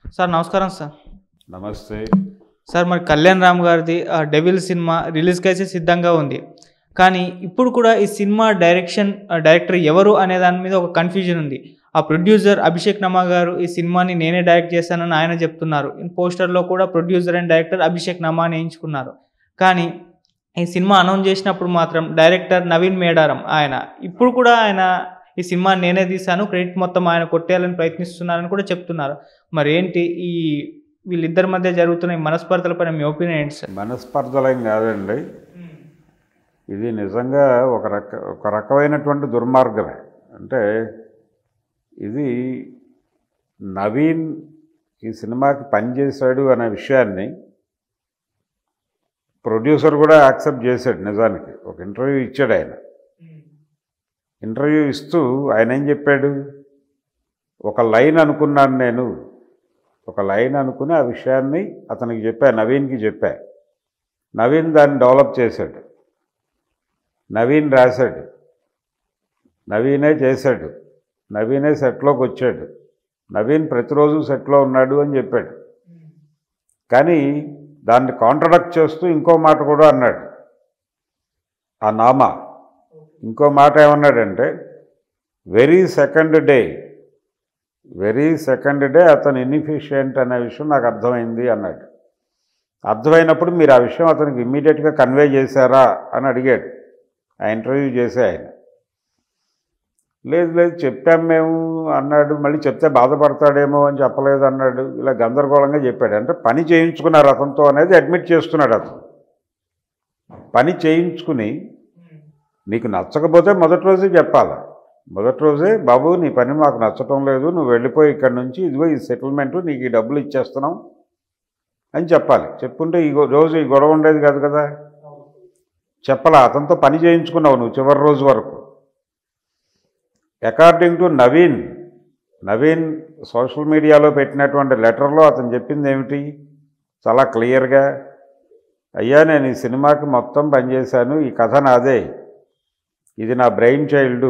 sir నమస్కారం sir నమస్తే sir మరి కళ్యాణ్ రామ్ గారిది ఆ డెవిల్ సినిమా రిలీజ్కి అయితే సిద్ధంగా ఉంది కానీ ఇప్పుడు కూడా ఈ సినిమా డైరెక్షన్ ఆ డైరెక్టర్ ఎవరు అనే దాని మీద ఒక కన్ఫ్యూజన్ ఉంది ఆ ప్రొడ్యూసర్ అభిషేక్ నమా గారు ఈ సినిమాని నేనే డైరెక్ట్ చేశానని ఆయన చెప్తున్నారు పోస్టర్లో కూడా producer and director Abhishek Nama అని వేయించుకున్నారు కానీ ఈ సినిమా అనౌన్స్ చేసినప్పుడు మాత్రం డైరెక్టర్ నవీన్ మేడారం ఆయన ఇప్పుడు కూడా ఆయన ఈ సినిమా నేనే తీశాను క్రెడిట్ మొత్తం ఆయన కొట్టేయాలని ప్రయత్నిస్తున్నారని కూడా చెప్తున్నారు మరి ఏంటి ఈ వీళ్ళిద్దరి మధ్య జరుగుతున్న ఈ మనస్పర్ధలపైన మీ ఒపీనియన్ ఏంటి సార్ మనస్పర్ధలేం కాదండి ఇది నిజంగా ఒక రక ఒక రకమైనటువంటి దుర్మార్గమే అంటే ఇది నవీన్ ఈ సినిమాకి పనిచేశాడు అనే విషయాన్ని ప్రొడ్యూసర్ కూడా యాక్సెప్ట్ చేశాడు నిజానికి ఒక ఇంటర్వ్యూ ఇచ్చాడు ఆయన ఇంటర్వ్యూ ఇస్తూ ఆయన ఏం చెప్పాడు ఒక లైన్ అనుకున్నాను నేను ఒక లైన్ అనుకుని ఆ విషయాన్ని అతనికి చెప్పా నవీన్కి చెప్పా నవీన్ దాన్ని డెవలప్ చేశాడు నవీన్ రాశాడు నవీనే చేశాడు నవీనే సెట్లోకి వచ్చాడు నవీన్ ప్రతిరోజు సెట్లో ఉన్నాడు అని చెప్పాడు కానీ దాన్ని కాంట్రడక్ట్ చేస్తూ ఇంకో మాట కూడా అన్నాడు ఆ నామా ఇంకో మాట ఏమన్నాడంటే very second day very second day అతను ఇన్ఎఫిషియంట్ అనే విషయం నాకు అర్థమైంది అన్నాడు అర్థమైనప్పుడు మీరు ఆ విషయం అతనికి ఇమ్మీడియట్గా కన్వే చేశారా అని అడిగాడు ఆ ఇంటర్వ్యూ చేసే ఆయన లేదు లేదు చెప్పాం మేము అన్నాడు మళ్ళీ చెప్తే బాధపడతాడేమో అని చెప్పలేదు అన్నాడు ఇలా గందరగోళంగా చెప్పాడు అంటే పని చేయించుకున్నారు అతనితో అనేది అడ్మిట్ చేస్తున్నాడు అతను పని చేయించుకుని నీకు నచ్చకపోతే మొదటి రోజే చెప్పాలి మొదటి రోజే బాబు నీ పని మాకు నచ్చటం లేదు నువ్వు వెళ్ళిపోయి ఇక్కడి నుంచి ఇదిగో ఈ సెటిల్మెంట్ నీకు ఈ డబ్బులు ఇచ్చేస్తున్నాం అని చెప్పాలి చెప్పుంటే ఈ గొ- రోజు ఈ గొడవ ఉండేది కాదు కదా చెప్పాలా అతనితో పని చేయించుకున్నావు నువ్వు చివరి రోజు వరకు according to Naveen Naveen social మీడియాలో పెట్టినటువంటి లెటర్లో అతను చెప్పింది ఏమిటి చాలా క్లియర్గా అయ్యా నేను ఈ సినిమాకి మొత్తం పనిచేశాను ఈ కథ నాదే ఇది నా బ్రెయిన్ చైల్డ్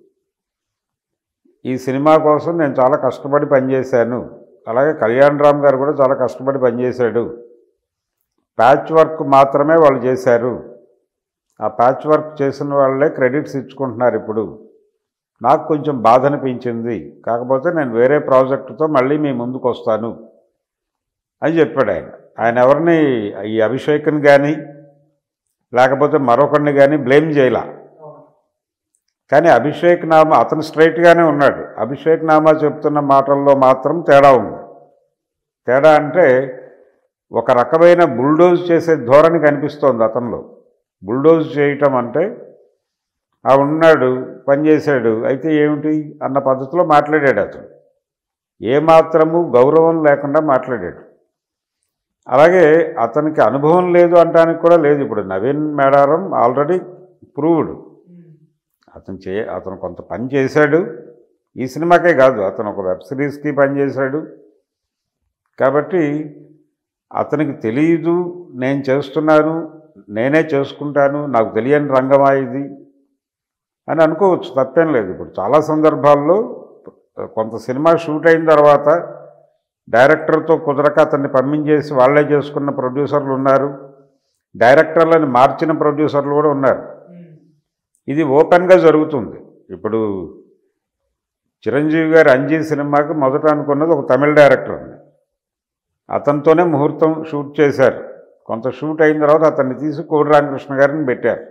ఈ సినిమా కోసం నేను చాలా కష్టపడి పనిచేశాను అలాగే కళ్యాణ్ రామ్ గారు కూడా చాలా కష్టపడి పనిచేశాడు ప్యాచ్ వర్క్ మాత్రమే వాళ్ళు చేశారు ఆ ప్యాచ్ వర్క్ చేసిన వాళ్ళే క్రెడిట్స్ ఇచ్చుకుంటున్నారు ఇప్పుడు నాకు కొంచెం బాధ అనిపించింది కాకపోతే నేను వేరే ప్రాజెక్టుతో మళ్ళీ మీ ముందుకు వస్తాను అని చెప్పాడు ఆయన ఆయన ఎవరిని ఈ అభిషేక్ని కానీ లేకపోతే మరొకరిని కానీ బ్లేమ్ చేయలా కానీ అభిషేక్ నామా అతను స్ట్రైట్గానే ఉన్నాడు అభిషేక్ నామా చెప్తున్న మాటల్లో మాత్రం తేడా ఉంది తేడా అంటే ఒక రకమైన బుల్డోజ్ చేసే ధోరణి కనిపిస్తోంది అతనిలో బుల్డోజ్ చేయటం అంటే ఆ ఉన్నాడు పనిచేశాడు అయితే ఏమిటి అన్న పద్ధతిలో మాట్లాడాడు అతను ఏమాత్రము గౌరవం లేకుండా మాట్లాడాడు అలాగే అతనికి అనుభవం లేదు అంటానికి కూడా లేదు ఇప్పుడు నవీన్ మేడారం ఆల్రెడీ ప్రూవ్డ్ అతను చే అతను కొంత పని చేశాడు ఈ సినిమాకే కాదు అతను ఒక వెబ్ సిరీస్కి పనిచేశాడు కాబట్టి అతనికి తెలియదు నేను చేస్తున్నాను నేనే చేసుకుంటాను నాకు తెలియని రంగమా ఇది అని అనుకోవచ్చు తప్పేం లేదు ఇప్పుడు చాలా సందర్భాల్లో కొంత సినిమా షూట్ అయిన తర్వాత డైరెక్టర్తో కుదరక అతన్ని పంపించేసి వాళ్ళే చేసుకున్న ప్రొడ్యూసర్లు ఉన్నారు డైరెక్టర్లను మార్చిన ప్రొడ్యూసర్లు కూడా ఉన్నారు ఇది ఓపెన్గా జరుగుతుంది ఇప్పుడు చిరంజీవి గారి అంజీ సినిమాకి మొదట అనుకున్నది ఒక తమిళ డైరెక్టర్ ఉంది అతనితోనే ముహూర్తం షూట్ చేశారు కొంత షూట్ అయిన తర్వాత అతన్ని తీసి కోడి రామకృష్ణ గారిని పెట్టారు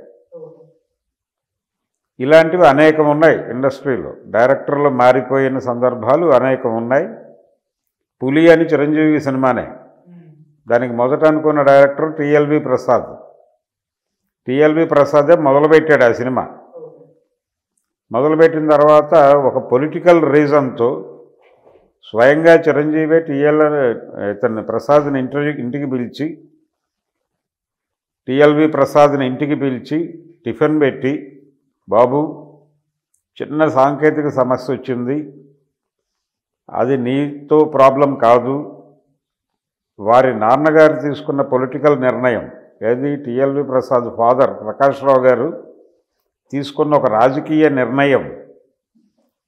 ఇలాంటివి అనేకం ఉన్నాయి ఇండస్ట్రీలో డైరెక్టర్లు మారిపోయిన సందర్భాలు అనేకం ఉన్నాయి పులి అని చిరంజీవి సినిమానే దానికి మొదట అనుకున్న డైరెక్టర్ టిఎల్వి ప్రసాద్ టిఎల్వి ప్రసాదే మొదలుపెట్టాడు ఆ సినిమా మొదలుపెట్టిన తర్వాత ఒక పొలిటికల్ రీజన్తో స్వయంగా చిరంజీవి టిఎల్ ఇతన్ని ప్రసాద్ని ఇంటర్వ్యూ ఇంటికి పిలిచి టిఎల్వి ప్రసాద్ని ఇంటికి పిలిచి టిఫిన్ పెట్టి బాబు చిన్న సాంకేతిక సమస్య వచ్చింది అది నీతో ప్రాబ్లం కాదు వారి నాన్నగారు తీసుకున్న పొలిటికల్ నిర్ణయం ఏది టిఎల్వి ప్రసాద్ ఫాదర్ ప్రకాష్ రావు గారు తీసుకున్న ఒక రాజకీయ నిర్ణయం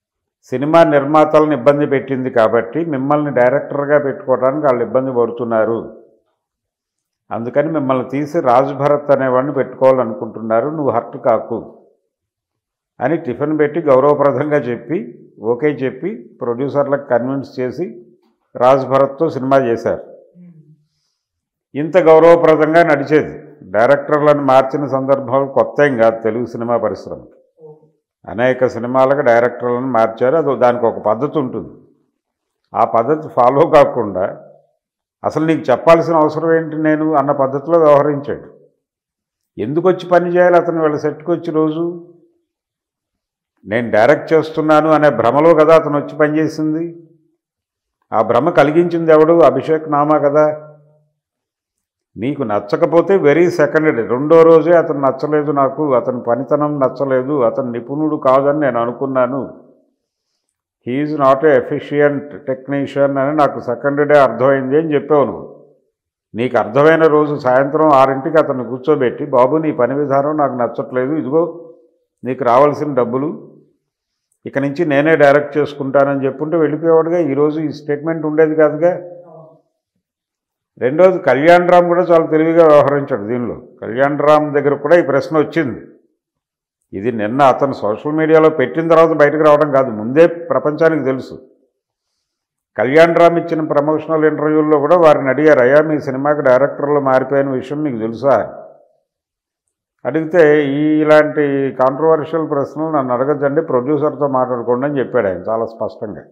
సినిమా నిర్మాతలను ఇబ్బంది పెట్టింది కాబట్టి మిమ్మల్ని డైరెక్టర్గా పెట్టుకోవడానికి వాళ్ళు ఇబ్బంది పడుతున్నారు అందుకని మిమ్మల్ని తీసి రాజ్ భరత్ అనేవాడిని పెట్టుకోవాలనుకుంటున్నారు నువ్వు హర్ట్ కాకు అని టిఫిన్ పెట్టి గౌరవప్రదంగా చెప్పి ఓకే చెప్పి ప్రొడ్యూసర్లకు కన్విన్స్ చేసి రాజ్ భరత్తో సినిమా చేశారు ఇంత గౌరవప్రదంగా నడిచేది డైరెక్టర్లను మార్చిన సందర్భాలు కొత్త ఏం కాదు తెలుగు సినిమా పరిశ్రమ అనేక సినిమాలకు డైరెక్టర్లను మార్చారు అది దానికి ఒక పద్ధతి ఉంటుంది ఆ పద్ధతి ఫాలో కాకుండా అసలు నీకు చెప్పాల్సిన అవసరం ఏంటి నేను అన్న పద్ధతిలో వ్యవహరించాడు ఎందుకు వచ్చి పని చేయాలి అతను వీళ్ళ సెట్కి వచ్చి రోజు నేను డైరెక్ట్ చేస్తున్నాను అనే భ్రమలో కదా అతను వచ్చి పనిచేసింది ఆ భ్రమ కలిగించింది ఎవడు అభిషేక్ నామా కదా నీకు నచ్చకపోతే వెరీ సెకండ్ రెండో రోజే అతను నచ్చలేదు నాకు అతని పనితనం నచ్చలేదు అతను నిపుణుడు కాదని నేను అనుకున్నాను he is not a efficient technician అని నాకు సెకండ్ డే అర్థమైంది అని చెప్పావు నువ్వు నీకు అర్థమైన రోజు సాయంత్రం ఆరింటికి అతన్ని కూర్చోబెట్టి బాబు నీ పని విధానం నాకు నచ్చట్లేదు ఇదిగో నీకు రావాల్సిన డబ్బులు ఇక నుంచి నేనే డైరెక్ట్ చేసుకుంటానని చెప్పుంటే వెళ్ళిపోయేవాడుగా ఈరోజు ఈ స్టేట్మెంట్ ఉండేది కాదుగా రెండోది కళ్యాణ్ రామ్ కూడా చాలా తెలివిగా వ్యవహరించాడు దీనిలో కళ్యాణ్ రామ్ దగ్గర కూడా ఈ ప్రశ్న వచ్చింది ఇది నిన్న అతను సోషల్ మీడియాలో పెట్టిన తర్వాత బయటకు రావడం కాదు ముందే ప్రపంచానికి తెలుసు కళ్యాణ్ రామ్ ఇచ్చిన ప్రమోషనల్ ఇంటర్వ్యూల్లో కూడా వారిని అడిగారు అయ్యా మీ సినిమాకి డైరెక్టర్లు మారిపోయిన విషయం మీకు తెలుసా అడిగితే ఈ ఇలాంటి కాంట్రవర్షియల్ ప్రశ్నలు నన్ను అడగద్దండి ప్రొడ్యూసర్తో మాట్లాడుకోండి అని చెప్పాడు ఆయన చాలా స్పష్టంగా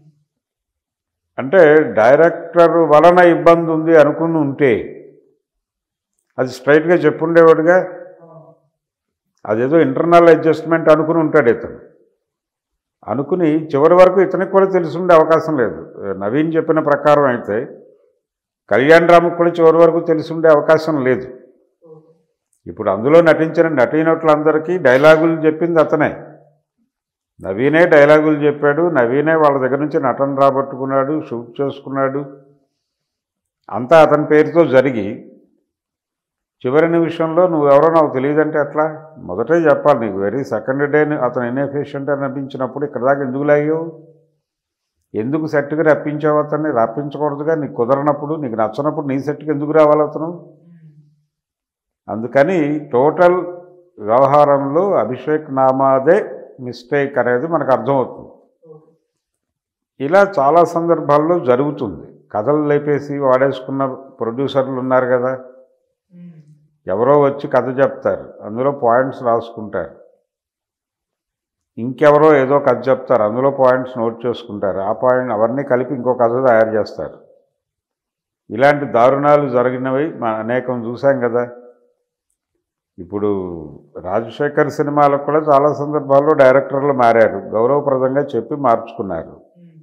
అంటే డైరెక్టర్ వలన ఇబ్బంది ఉంది అనుకుని ఉంటే అది స్ట్రైట్గా చెప్పుండేవాడుగా అదేదో ఇంటర్నల్ అడ్జస్ట్మెంట్ అనుకుని ఉంటాడు ఇతను అనుకుని చివరి వరకు ఇతనికి కూడా తెలిసిండే అవకాశం లేదు నవీన్ చెప్పిన ప్రకారం అయితే కళ్యాణ్ రామ్కి కూడా చివరి వరకు తెలిసిండే అవకాశం లేదు ఇప్పుడు అందులో నటించిన నటీనటులందరికీ డైలాగులు చెప్పింది అతనే నవీనే డైలాగులు చెప్పాడు నవీనే వాళ్ళ దగ్గర నుంచి నటన రాబట్టుకున్నాడు షూట్ చేసుకున్నాడు అంతా అతని పేరుతో జరిగి చివరి నిమిషంలో నువ్వెవరో నాకు తెలియదంటే ఎట్లా మొదటే చెప్పాలి నీకు వెరీ సెకండ్ డే అతను ఇన్ఎఫిషియంట్ అని అనిపించినప్పుడు ఇక్కడ దాకా ఎందుకు లాగావు ఎందుకు సెట్కి రప్పించావు అతన్ని రప్పించకూడదుగా నీకు కుదరనప్పుడు నీకు నచ్చనప్పుడు నీ సెట్కి ఎందుకు రావాలి అతను అందుకని టోటల్ వ్యవహారంలో అభిషేక్ నామాదే మిస్టేక్ అనేది మనకు అర్థమవుతుంది ఇలా చాలా సందర్భాల్లో జరుగుతుంది కథలు లేపేసి వాడేసుకున్న ప్రొడ్యూసర్లు ఉన్నారు కదా ఎవరో వచ్చి కథ చెప్తారు అందులో పాయింట్స్ రాసుకుంటారు ఇంకెవరో ఏదో కథ చెప్తారు అందులో పాయింట్స్ నోట్ చేసుకుంటారు ఆ పాయింట్ అవన్నీ కలిపి ఇంకో కథ తయారు చేస్తారు ఇలాంటి దారుణాలు జరిగినవి మనం అనేకం చూసాం కదా ఇప్పుడు రాజశేఖర్ సినిమాలకు కూడా చాలా సందర్భాల్లో డైరెక్టర్లు మారారు గౌరవప్రదంగా చెప్పి మార్చుకున్నారు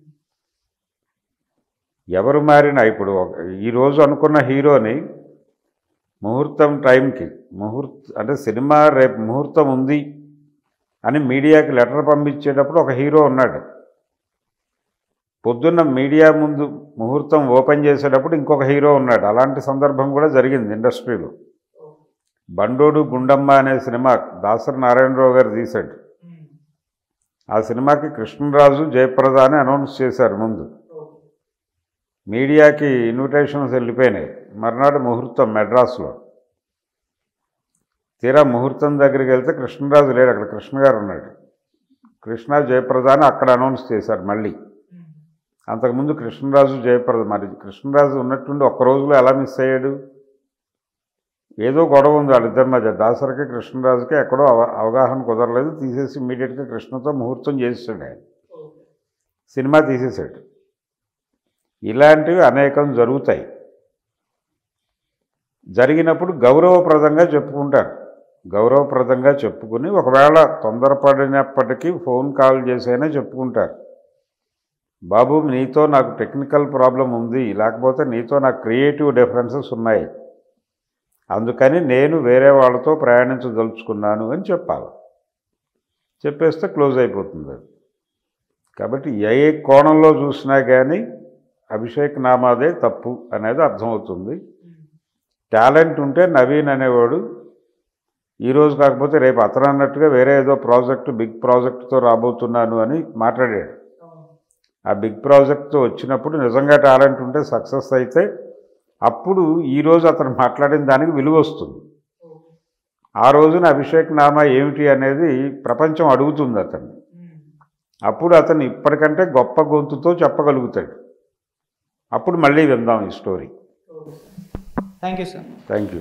ఎవరు మారినా ఇప్పుడు ఒక- ఈరోజు అనుకున్న హీరోని ముహూర్తం టైంకి ముహూర్త అంటే సినిమా రేపు ముహూర్తం ఉంది అని మీడియాకి లెటర్ పంపించేటప్పుడు ఒక హీరో ఉన్నాడు పొద్దున్న మీడియా ముందు ముహూర్తం ఓపెన్ చేసేటప్పుడు ఇంకొక హీరో ఉన్నాడు అలాంటి సందర్భం కూడా జరిగింది ఇండస్ట్రీలో బండోడు గుండమ్మ అనే సినిమా దాసరి నారాయణరావు గారు తీశాడు ఆ సినిమాకి కృష్ణరాజు జయప్రద అని అనౌన్స్ చేశారు ముందు మీడియాకి ఇన్విటేషన్స్ వెళ్ళిపోయినాయి మర్నాడు ముహూర్తం మెడ్రాస్లో తీరా ముహూర్తం దగ్గరికి వెళ్తే కృష్ణరాజు లేడు అక్కడ కృష్ణ గారు ఉన్నాడు కృష్ణ జయప్రద అని అక్కడ అనౌన్స్ చేశారు మళ్ళీ అంతకుముందు కృష్ణరాజు జయప్రద మరి కృష్ణరాజు ఉన్నట్టుండి ఒక్క రోజులో ఎలా మిస్ అయ్యాడు ఏదో గొడవ ఉంది వాళ్ళిద్దరి మధ్య దాసరికి కృష్ణరాజుకి ఎక్కడో అవ- అవగాహన కుదరలేదు తీసేసి ఇమ్మీడియట్గా కృష్ణతో ముహూర్తం చేసాడు ఆయన సినిమా తీసేశాడు ఇలాంటివి అనేకం జరుగుతాయి జరిగినప్పుడు గౌరవప్రదంగా చెప్పుకుంటారు గౌరవప్రదంగా చెప్పుకుని ఒకవేళ తొందరపడినప్పటికీ ఫోన్ కాల్ చేసైనా చెప్పుకుంటారు బాబు నీతో నాకు టెక్నికల్ ప్రాబ్లం ఉంది లేకపోతే నీతో నాకు క్రియేటివ్ డిఫరెన్సెస్ ఉన్నాయి అందుకని నేను వేరే వాళ్ళతో ప్రయాణించదలుచుకున్నాను అని చెప్పాలి చెప్పేస్తే క్లోజ్ అయిపోతుంది అది కాబట్టి ఏ కోణంలో చూసినా కానీ అభిషేక్ నామాదే తప్పు అనేది అర్థమవుతుంది టాలెంట్ ఉంటే నవీన్ అనేవాడు ఈరోజు కాకపోతే రేపు అతను అన్నట్టుగా వేరే ఏదో ప్రాజెక్టు బిగ్ ప్రాజెక్టుతో రాబోతున్నాను అని మాట్లాడాడు ఆ బిగ్ ప్రాజెక్ట్తో వచ్చినప్పుడు నిజంగా టాలెంట్ ఉంటే సక్సెస్ అయితే అప్పుడు ఈరోజు అతను మాట్లాడిన దానికి విలువ వస్తుంది ఆ రోజున అభిషేక్ నామా ఏమిటి అనేది ప్రపంచం అడుగుతుంది అతన్ని అప్పుడు అతను ఇప్పటికంటే గొప్ప గొంతుతో చెప్పగలుగుతాడు అప్పుడు మళ్ళీ విందాం ఈ story thank you sir thank you